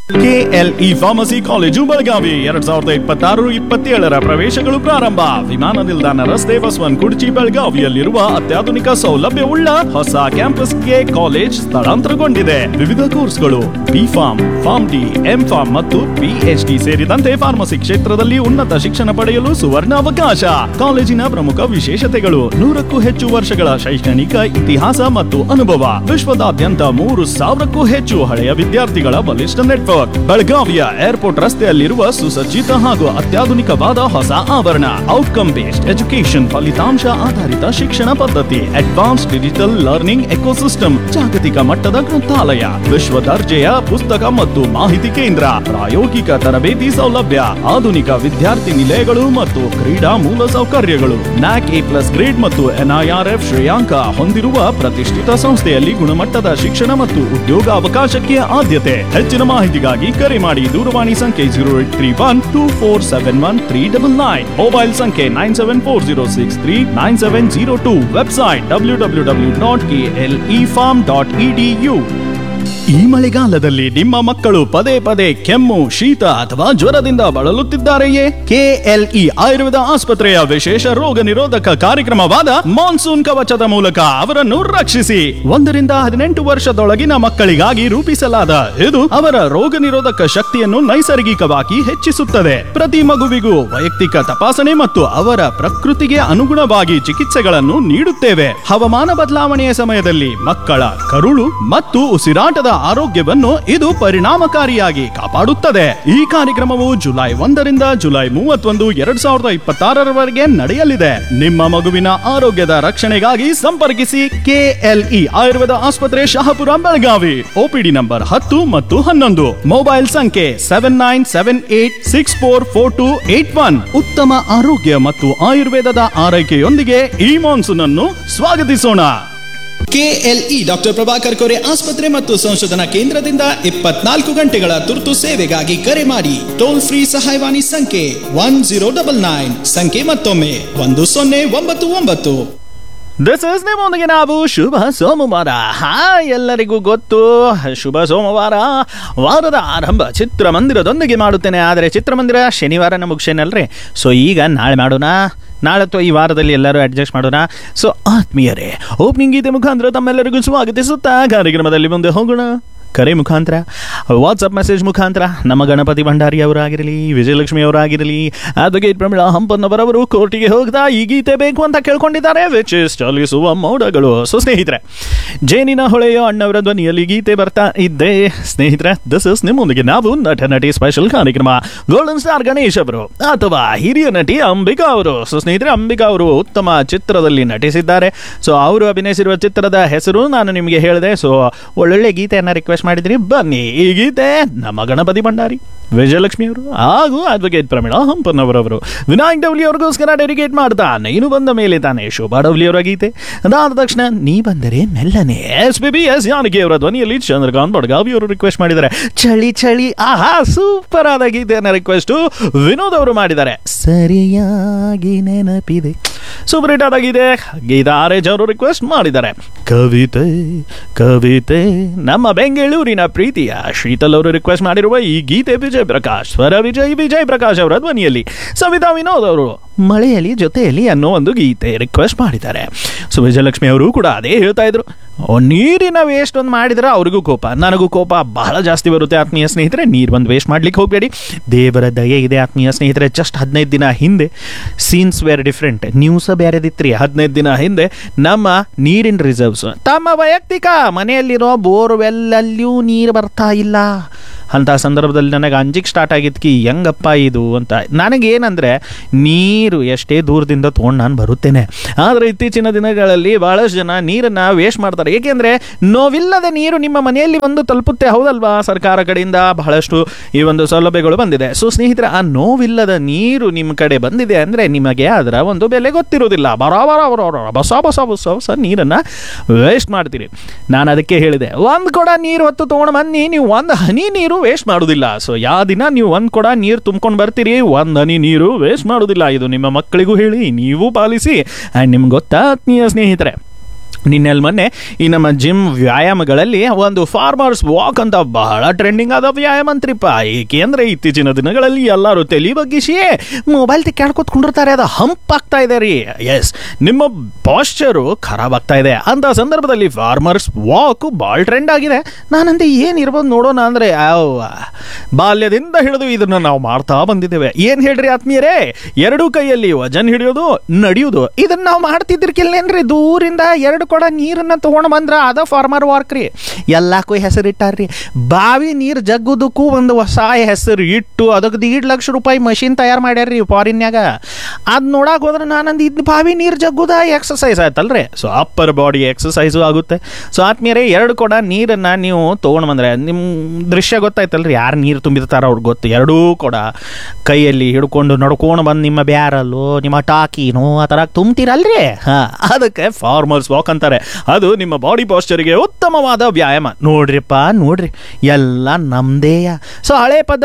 KLE pharmacy college Belagavi ಎರಡ್ ಸಾವಿರದ ಇಪ್ಪತ್ತಾರು ಇಪ್ಪತ್ತೇಳರ ಪ್ರವೇಶಗಳು ಪ್ರಾರಂಭ ವಿಮಾನ ನಿಲ್ದಾಣ ರಸ್ತೆ ಬಸವನ್ ಕುರ್ಚಿ ಬೆಳಗಾವಿಯಲ್ಲಿರುವ ಅತ್ಯಾಧುನಿಕ ಸೌಲಭ್ಯವುಳ್ಳ ಹೊಸ ಕ್ಯಾಂಪಸ್ಗೆ ಕಾಲೇಜ್ ಸ್ಥಳಾಂತರಗೊಂಡಿದೆ ವಿವಿಧ ಕೋರ್ಸ್ಗಳು B pharm pharm D M pharm ಮತ್ತು ಪಿಎಚ್ಡಿ ಸೇರಿದಂತೆ ಫಾರ್ಮಸಿ ಕ್ಷೇತ್ರದಲ್ಲಿ ಉನ್ನತ ಶಿಕ್ಷಣ ಪಡೆಯಲು ಸುವರ್ಣ ಅವಕಾಶ ಕಾಲೇಜಿನ ಪ್ರಮುಖ ವಿಶೇಷತೆಗಳು ನೂರಕ್ಕೂ ಹೆಚ್ಚು ವರ್ಷಗಳ ಶೈಕ್ಷಣಿಕ ಇತಿಹಾಸ ಮತ್ತು ಅನುಭವ ವಿಶ್ವದಾದ್ಯಂತ ಮೂರು ಸಾವಿರಕ್ಕೂ ಹೆಚ್ಚು ಹಳೆಯ ವಿದ್ಯಾರ್ಥಿಗಳ ಬಲಿಷ್ಠ ನೆಟ್ವರ್ಕ್ ಬೆಳಗಾವಿಯ ಏರ್ಪೋರ್ಟ್ ರಸ್ತೆಯಲ್ಲಿರುವ ಸುಸಜ್ಜಿತ ಹಾಗೂ ಅತ್ಯಾಧುನಿಕವಾದ ಹೊಸ ಆವರಣ ಔಟ್ಕಮ್ ಬೇಸ್ಡ್ ಎಜುಕೇಶನ್ ಫಲಿತಾಂಶ ಆಧಾರಿತ ಶಿಕ್ಷಣ ಪದ್ಧತಿ ಅಡ್ವಾನ್ಸ್ ಡಿಜಿಟಲ್ ಲರ್ನಿಂಗ್ ಎಕೋಸಿಸ್ಟಮ್ ಜಾಗತಿಕ ಮಟ್ಟದ ಗ್ರಂಥಾಲಯ ವಿಶ್ವ ದರ್ಜೆಯ ಪುಸ್ತಕ ಮತ್ತು ಮಾಹಿತಿ ಕೇಂದ್ರ ಪ್ರಾಯೋಗಿಕ ತರಬೇತಿ ಸೌಲಭ್ಯ ಆಧುನಿಕ ವಿದ್ಯಾರ್ಥಿ ನಿಲಯಗಳು ಮತ್ತು ಕ್ರೀಡಾ ಮೂಲ ಸೌಕರ್ಯಗಳು ನ್ಯಾಕ್ ಎ ಪ್ಲಸ್ ಗ್ರೇಡ್ ಮತ್ತು ಎನ್ಐಆರ್ಎಫ್ ಶ್ರೇಯಾಂಕ ಹೊಂದಿರುವ ಪ್ರತಿಷ್ಠಿತ ಸಂಸ್ಥೆಯಲ್ಲಿ ಗುಣಮಟ್ಟದ ಶಿಕ್ಷಣ ಮತ್ತು ಉದ್ಯೋಗ ಅವಕಾಶಕ್ಕೆ ಆದ್ಯತೆ ಹೆಚ್ಚಿನ ಮಾಹಿತಿಗಾಗಿ ಕರೆ ಮಾಡಿ ದೂರವಾಣಿ ಸಂಖ್ಯೆ zero eight three one two four seven one three double nine mobile ಸಂಖ್ಯೆ nine seven four zero six three nine seven zero two website W W W dot K L E pharm dot E D U ಈ ಮಳೆಗಾಲದಲ್ಲಿ ನಿಮ್ಮ ಮಕ್ಕಳು ಪದೇ ಪದೇ ಕೆಮ್ಮು ಶೀತ ಅಥವಾ ಜ್ವರದಿಂದ ಬಳಲುತ್ತಿದ್ದಾರೆಯೇ ಕೆಎಲ್ಇ ಆಯುರ್ವೇದ ಆಸ್ಪತ್ರೆಯ ವಿಶೇಷ ರೋಗ ನಿರೋಧಕ ಕಾರ್ಯಕ್ರಮವಾದ ಮಾನ್ಸೂನ್ ಕವಚದ ಮೂಲಕ ಅವರನ್ನು ರಕ್ಷಿಸಿ ಒಂದರಿಂದ ಹದಿನೆಂಟು ವರ್ಷದೊಳಗಿನ ಮಕ್ಕಳಿಗಾಗಿ ರೂಪಿಸಲಾದ ಇದು ಅವರ ರೋಗ ನಿರೋಧಕ ಶಕ್ತಿಯನ್ನು ನೈಸರ್ಗಿಕವಾಗಿ ಹೆಚ್ಚಿಸುತ್ತದೆ ಪ್ರತಿ ಮಗುವಿಗೂ ವೈಯಕ್ತಿಕ ತಪಾಸಣೆ ಮತ್ತು ಅವರ ಪ್ರಕೃತಿಗೆ ಅನುಗುಣವಾಗಿ ಚಿಕಿತ್ಸೆಗಳನ್ನು ನೀಡುತ್ತೇವೆ ಹವಾಮಾನ ಬದಲಾವಣೆಯ ಸಮಯದಲ್ಲಿ ಮಕ್ಕಳ ಕರುಳು ಮತ್ತು ಉಸಿರಾಟದ ಆರೋಗ್ಯವನ್ನು ಇದು ಪರಿಣಾಮಕಾರಿಯಾಗಿ ಕಾಪಾಡುತ್ತದೆ ಈ ಕಾರ್ಯಕ್ರಮವು ಜುಲೈ ಒಂದರಿಂದ ಜುಲೈ ಮೂವತ್ತೊಂದು ಎರಡ್ ಸಾವಿರದ ಇಪ್ಪತ್ತಾರರವರೆಗೆ ನಡೆಯಲಿದೆ ನಿಮ್ಮ ಮಗುವಿನ ಆರೋಗ್ಯದ ರಕ್ಷಣೆಗಾಗಿ ಸಂಪರ್ಕಿಸಿ ಕೆಎಲ್ಇ ಆಯುರ್ವೇದ ಆಸ್ಪತ್ರೆ ಶಹಾಪುರ ಬೆಳಗಾವಿ ಒಪಿಡಿ ನಂಬರ್ ಹತ್ತು ಮತ್ತು ಹನ್ನೊಂದು ಮೊಬೈಲ್ ಸಂಖ್ಯೆ seven nine seven eight six four four two eight one ಉತ್ತಮ ಆರೋಗ್ಯ ಮತ್ತು ಆಯುರ್ವೇದದ ಆರೈಕೆಯೊಂದಿಗೆ ಈ ಮಾನ್ಸೂನ್ ಅನ್ನು ಸ್ವಾಗತಿಸೋಣ ಕೆಎಲ್ಇ ಡಾಕ್ಟರ್ ಪ್ರಭಾಕರ್ ಕೊರೆ ಆಸ್ಪತ್ರೆ ಮತ್ತು ಸಂಶೋಧನಾ ಕೇಂದ್ರದಿಂದ ಇಪ್ಪತ್ನಾಲ್ಕು ಗಂಟೆಗಳ ತುರ್ತು ಸೇವೆಗಾಗಿ ಕರೆ ಮಾಡಿ ಟೋಲ್ ಫ್ರೀ ಸಹಾಯವಾಣಿ ಸಂಖ್ಯೆ ಒನ್ ಜೀರೋ ಡಬಲ್ ನೈನ್ ಸಂಖ್ಯೆ ಮತ್ತೊಮ್ಮೆ ಒಂದು ಸೊನ್ನೆ ಒಂಬತ್ತು ಒಂಬತ್ತು ದಿಸ್ ಇಸ್ ನಿಮ್ಮೊಂದಿಗೆ ನಾವು ಶುಭ ಸೋಮವಾರ ಹಾ ಎಲ್ಲರಿಗೂ ಗೊತ್ತು ಶುಭ ಸೋಮವಾರ ವಾರದ ಆರಂಭ ಚಿತ್ರಮಂದಿರದೊಂದಿಗೆ ಮಾಡುತ್ತೇನೆ ಆದರೆ ಚಿತ್ರಮಂದಿರ ಶನಿವಾರ ಮುಗಿಸೇನಲ್ರಿ ಸೊ ಈಗ ನಾಳೆ ಮಾಡೋಣ ನಾಳೆ ಅಥವಾ ಈ ವಾರದಲ್ಲಿ ಎಲ್ಲರೂ ಅಡ್ಜಸ್ಟ್ ಮಾಡೋಣ ಸೊ ಆತ್ಮೀಯರೇ ಓಪನಿಂಗ್ ಗೀತೆ ಮುಖಾಂತರ ತಮ್ಮೆಲ್ಲರಿಗೂ ಸ್ವಾಗತಿಸುತ್ತಾ ಕಾರ್ಯಕ್ರಮದಲ್ಲಿ ಮುಂದೆ ಹೋಗೋಣ ಕರೆ ಮುಖಾಂತರ ವಾಟ್ಸಪ್ ಮೆಸೇಜ್ ಮುಖಾಂತರ ನಮ್ಮ ಗಣಪತಿ ಭಂಡಾರಿ ಅವರಾಗಿರಲಿ ವಿಜಯಲಕ್ಷ್ಮಿ ಅವರಾಗಿರಲಿ ಅಡ್ವೊಕೇಟ್ ಪ್ರಮಿಳಾ ಹಂಪನ್ನವರವರು ಕೋರ್ಟಿಗೆ ಹೋಗ್ತಾ ಈ ಗೀತೆ ಬೇಕು ಅಂತ ಕೇಳ್ಕೊಂಡಿದ್ದಾರೆ ವಿಚ್ ಇಸ್ ಚಲಿಸುವ ಮೋಡಗಳು ಸೊ ಸ್ನೇಹಿತರೆ ಜೇನಿನ ಹೊಳೆಯೋ ಅಣ್ಣವರ ಧ್ವನಿಯಲ್ಲಿ ಗೀತೆ ಬರ್ತಾ ಇದ್ದೆ ಸ್ನೇಹಿತರೆ ದಿಸ್ ಇಸ್ ನಿಮ್ಮೊಂದಿಗೆ ನಾವು ನಟ ನಟಿ ಸ್ಪೆಷಲ್ ಕಾರ್ಯಕ್ರಮ ಗೋಲ್ಡನ್ ಸ್ಟಾರ್ ಗಣೇಶ್ ಅವರು ಅಥವಾ ಹಿರಿಯ ನಟಿ ಅಂಬಿಕಾ ಅವರು ಸೊ ಸ್ನೇಹಿತರೆ ಅಂಬಿಕಾ ಅವರು ಉತ್ತಮ ಚಿತ್ರದಲ್ಲಿ ನಟಿಸಿದ್ದಾರೆ ಸೊ ಅವರು ಅಭಿನಯಿಸಿರುವ ಚಿತ್ರದ ಹೆಸರು ನಾನು ನಿಮಗೆ ಹೇಳಿದೆ ಸೊ ಒಳ್ಳೊಳ್ಳೆ ಗೀತೆಯನ್ನು ರಿಕ್ವೆಸ್ಟ್ ಮಾಡಿದ್ರಿ ಬನ್ನಿ ಈ ಗೀತೆ ನಮ್ಮ ಗಣಪತಿ ಭಂಡಾರಿ ವಿಜಯಲಕ್ಷ್ಮಿ ಅವರು ಹಾಗೂ ಅಡ್ವೊಕೇಟ್ ಪ್ರಮೀಳಾ ಹಂಪನ್ನವರವರು ವಿನಾಯಕ್ ಡಬ್ಲ್ಯೂ ಅವ್ರಿಗೋಸ್ಕರ ಡೆಡಿಕೇಟ್ ಮಾಡ್ತಾ ನೀನು ಬಂದ ಮೇಲೆ ತಾನೆ ಶೋಭಾ ಡಬ್ಲ್ಯೂ ಅವರ ಗೀತೆ ಅದಾದ ತಕ್ಷಣ ನೀ ಬಂದರೆ ಮೆಲ್ಲನೆ S B B S Janaki ಅವರ ಧ್ವನಿಯಲ್ಲಿ ಚಂದ್ರಕಾಂತ್ ಬಡ್ಗಾವಿ ಅವರು ರಿಕ್ವೆಸ್ಟ್ ಮಾಡಿದ್ದಾರೆ ಚಳಿ ಚಳಿ ಆಹಾ ಸೂಪರ್ ಆದ ಗೀತೆಯನ್ನು ರಿಕ್ವೆಸ್ಟ್ ವಿನೋದ್ ಅವರು ಮಾಡಿದ್ದಾರೆ ಸರಿಯಾಗಿ ನೆನಪಿದೆ ಸೂಪರ್ ಹಿಟ್ ಆದಾಗಿದೆ ಗೀತಾ ಆರೇಜ್ ಅವರು ರಿಕ್ವೆಸ್ಟ್ ಮಾಡಿದ್ದಾರೆ ಕವಿತೆ ಕವಿತೆ ನಮ್ಮ ಬೆಂಗಳೂರಿನ ಪ್ರೀತಿಯ ಶೀತಲ್ ಅವರು ರಿಕ್ವೆಸ್ಟ್ ಮಾಡಿರುವ ಈ ಗೀತೆ ವಿಜಯ್ ಪ್ರಕಾಶ್ ಸ್ವರ ವಿಜಯ್ ವಿಜಯ್ ಪ್ರಕಾಶ್ ಅವರ ಧ್ವನಿಯಲ್ಲಿ ಸವಿತಾ ವಿನೋದ್ ಅವರು ಮಳೆಯಲ್ಲಿ ಜೊತೆಯಲ್ಲಿ ಅನ್ನೋ ಒಂದು ಗೀತೆ ರಿಕ್ವೆಸ್ಟ್ ಮಾಡಿದ್ದಾರೆ ಸೊ ವಿಜಯಲಕ್ಷ್ಮಿ ಅವರು ಕೂಡ ಅದೇ ಹೇಳ್ತಾ ಇದ್ರು ಓ, ನೀರಿನ ವೇಸ್ಟ್ ಒಂದು ಮಾಡಿದ್ರೆ ಅವ್ರಿಗೂ ಕೋಪ ನನಗೂ ಕೋಪ ಬಹಳ ಜಾಸ್ತಿ ಬರುತ್ತೆ ಆತ್ಮೀಯ ಸ್ನೇಹಿತರೆ ನೀರು ಬಂದು ವೇಸ್ಟ್ ಮಾಡ್ಲಿಕ್ಕೆ ಹೋಗಬೇಡಿ ದೇವರ ದಯೆ ಇದೆ ಆತ್ಮೀಯ ಸ್ನೇಹಿತರೆ ಜಸ್ಟ್ ಹದಿನೈದು ದಿನ ಹಿಂದೆ ಸೀನ್ಸ್ ವೇರ್ ಡಿಫ್ರೆಂಟ್ ನ್ಯೂಸ್ ಬೇರೆದಿತ್ರಿ ಹದಿನೈದು ದಿನ ಹಿಂದೆ ನಮ್ಮ ನೀರಿನ ರಿಸರ್ವ್ಸ್ ತಮ್ಮ ವೈಯಕ್ತಿಕ ಮನೆಯಲ್ಲಿರೋ ಬೋರ್ವೆಲ್ಲಲ್ಲಿಯೂ ನೀರು ಬರ್ತಾ ಇಲ್ಲ ಅಂಥ ಸಂದರ್ಭದಲ್ಲಿ ನನಗೆ ಅಂಜಿಕ್ ಸ್ಟಾರ್ಟ್ ಆಗಿದ್ಕಿ ಹೆಂಗಪ್ಪ ಇದು ಅಂತ ನನಗೇನಂದರೆ ನೀರು ಎಷ್ಟೇ ದೂರದಿಂದ ತೊಗೊಂಡು ನಾನು ಬರುತ್ತೇನೆ ಆದರೆ ಇತ್ತೀಚಿನ ದಿನಗಳಲ್ಲಿ ಭಾಳಷ್ಟು ಜನ ನೀರನ್ನು ವೇಸ್ಟ್ ಮಾಡ್ತಾರೆ ಏಕೆಂದರೆ ನೋವಿಲ್ಲದೆ ನೀರು ನಿಮ್ಮ ಮನೆಯಲ್ಲಿ ಬಂದು ತಲುಪುತ್ತೆ ಹೌದಲ್ವಾ ಸರ್ಕಾರ ಕಡೆಯಿಂದ ಬಹಳಷ್ಟು ಈ ಒಂದು ಸೌಲಭ್ಯಗಳು ಬಂದಿದೆ ಸೊ ಸ್ನೇಹಿತರೆ ಆ ನೋವಿಲ್ಲದ ನೀರು ನಿಮ್ಮ ಕಡೆ ಬಂದಿದೆ ಅಂದರೆ ನಿಮಗೆ ಅದರ ಒಂದು ಬೆಲೆ ಗೊತ್ತಿರೋದಿಲ್ಲ ಬರಾಬರ ಬರ ಬಸ ಬಸ ಬಸ ಬಸ ನೀರನ್ನು ವೇಸ್ಟ್ ಮಾಡ್ತೀರಿ ನಾನು ಅದಕ್ಕೆ ಹೇಳಿದೆ ಒಂದು ಕೊಡ ನೀರು ಹೊತ್ತು ತೊಗೊಂಡು ಬನ್ನಿ ನೀವು ಒಂದು ಹನಿ ನೀರು ವೇಸ್ಟ್ ಮಾಡೋದಿಲ್ಲ ಸೊ ಯಾವ ದಿನ ನೀವು ಒಂದು ಕೊಡ ನೀರು ತುಂಬ್ಕೊಂಡು ಬರ್ತೀರಿ ಒಂದು ಹನಿ ನೀರು ವೇಸ್ಟ್ ಮಾಡೋದಿಲ್ಲ ಇದು ನಿಮ್ಮ ಮಕ್ಕಳಿಗೂ ಹೇಳಿ ನೀವು ಪಾಲಿಸಿ ಆ್ಯಂಡ್ ನಿಮ್ಗೆ ಗೊತ್ತಾ ಆತ್ಮೀಯ ಸ್ನೇಹಿತರೆ ನಿನ್ನೆಲ್ ಮೊನ್ನೆ ಈ ನಮ್ಮ ಜಿಮ್ ವ್ಯಾಯಾಮಗಳಲ್ಲಿ ಒಂದು ಫಾರ್ಮರ್ಸ್ ವಾಕ್ ಅಂತ ಬಹಳ ಟ್ರೆಂಡಿಂಗ್ ಆದ ವ್ಯಾಯಾಮ ಅಂತ್ರಿಪ್ಪ ಏಕೆಂದ್ರೆ ಇತ್ತೀಚಿನ ದಿನಗಳಲ್ಲಿ ಎಲ್ಲರೂ ತಲೆ ಬಗ್ಗಿಸಿ ಮೊಬೈಲ್ ತಿಕ್ಕಾಡ್ಕೊತ್ ಕುಂಡಿರ್ತಾರೆ ಅದು ಹಂಪ್ ಆಗ್ತಾ ಇದೆ ರೀ ಎಸ್ ನಿಮ್ಮ ಪಾಶ್ಚರು ಖರಾಬ್ ಆಗ್ತಾ ಇದೆ ಅಂತ ಸಂದರ್ಭದಲ್ಲಿ ಫಾರ್ಮರ್ಸ್ ವಾಕ್ ಭಾಳ ಟ್ರೆಂಡ್ ಆಗಿದೆ ನಾನಂದೆ ಏನಿರ್ಬೋದು ನೋಡೋಣ ಅಂದರೆ ಬಾಲ್ಯದಿಂದ ಹಿಡಿದು ಇದನ್ನ ನಾವು ಮಾಡ್ತಾ ಬಂದಿದ್ದೇವೆ ಏನು ಹೇಳ್ರಿ ಆತ್ಮೀಯರೇ ಎರಡೂ ಕೈಯಲ್ಲಿ ವಜನ್ ಹಿಡಿಯೋದು ನಡೆಯೋದು ಇದನ್ನ ನಾವು ಮಾಡ್ತಿದ್ದಿರ್ಕಿಲ್ಲೇನ್ರಿ ದೂರಿಂದ ಎರಡು ಕೊಡ ನೀರನ್ನ ತಗೊಂಡು ಬಂದ್ರ ಅದ ಫಾರ್ಮರ್ ವಾರ್ಕ್ ರೀ ಎಲ್ಲಕ್ಕೂ ಹೆಸರಿಟ್ಟಾರ್ರಿ ಬಾವಿ ನೀರು ಜಗ್ಗುದಕ್ಕೂ ಒಂದು ಹೊಸ ಹೆಸರು ಇಟ್ಟು ಅದಕ್ಕೆ ದೀಡ್ ಲಕ್ಷ ರೂಪಾಯಿ ಮಷಿನ್ ತಯಾರು ಮಾಡ್ಯಾರ್ರಿ ಫಾರಿನ್ಯಾಗ ಅದು ನೋಡಕ್ಕೆ ಹೋದ್ರೆ ನಾನಂದು ಇದು ಬಾವಿ ನೀರು ಜಗ್ಗುದ ಎಕ್ಸಸೈಸ್ ಆಯ್ತಲ್ರಿ ಸೊ ಅಪ್ಪರ್ ಬಾಡಿ ಎಕ್ಸಸೈಸು ಆಗುತ್ತೆ ಸೊ ಆತ್ಮೀಯರೇ ಎರಡು ಕೊಡ ನೀರನ್ನು ನೀವು ತೊಗೊಂಡು ಬಂದರೆ ನಿಮ್ಮ ದೃಶ್ಯ ಗೊತ್ತಾಯ್ತಲ್ರಿ ಯಾರು ನೀರು ತುಂಬಿರ್ತಾರ ಅವ್ರಿಗೆ ಗೊತ್ತು ಎರಡೂ ಕೊಡ ಕೈಯಲ್ಲಿ ಹಿಡ್ಕೊಂಡು ನಡ್ಕೊಂಡು ಬಂದು ನಿಮ್ಮ ಬ್ಯಾರಲ್ಲು ನಿಮ್ಮ ಟಾಕಿನೋ ಆ ಥರ ತುಂಬ್ತೀರಲ್ರಿ ಹಾಂ ಅದಕ್ಕೆ ಫಾರ್ಮರ್ಸ್ ವಾಕ್ ಅಂತಾರೆ ಅದು ನಿಮ್ಮ ಬಾಡಿ ಪಾಸ್ಚರಿಗೆ ಉತ್ತಮವಾದ ವ್ಯಾಯಾಮ ನೋಡ್ರಿಪ್ಪ ನೋಡ್ರಿ ಎಲ್ಲ ನಮ್ಮದೇಯ ಸೊ ಹಳೆ ಪದ್ಧತಿ